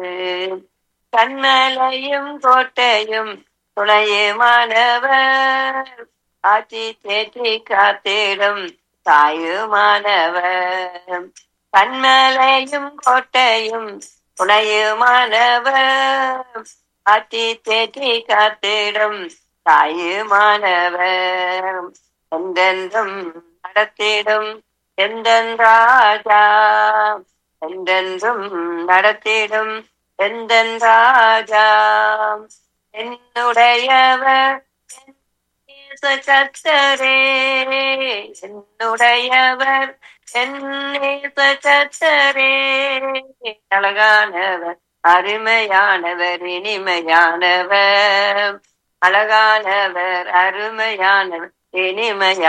கண்மலையும் கோட்டையும் துணையுமானவர் ஆட்சி தேற்றி காத்திடும் தாயுமானவர் கண்மலையும் கோட்டையும் துணையுமானவர் ஆட்சி தேற்றி காத்திடும் தாயுமானவர் என்றென்றும் நடத்திடும் எந்தன் ராஜா என்றென்றும் நடத்திடும் எந்தன் ராஜா என்னுடையவர் நேச கர்த்தரே என்னுடையவர் என் நேச கர்த்தரே அழகானவர் அருமையானவர் இனிமையானவர் அழகானவர் அருமையானவர் இனிமையா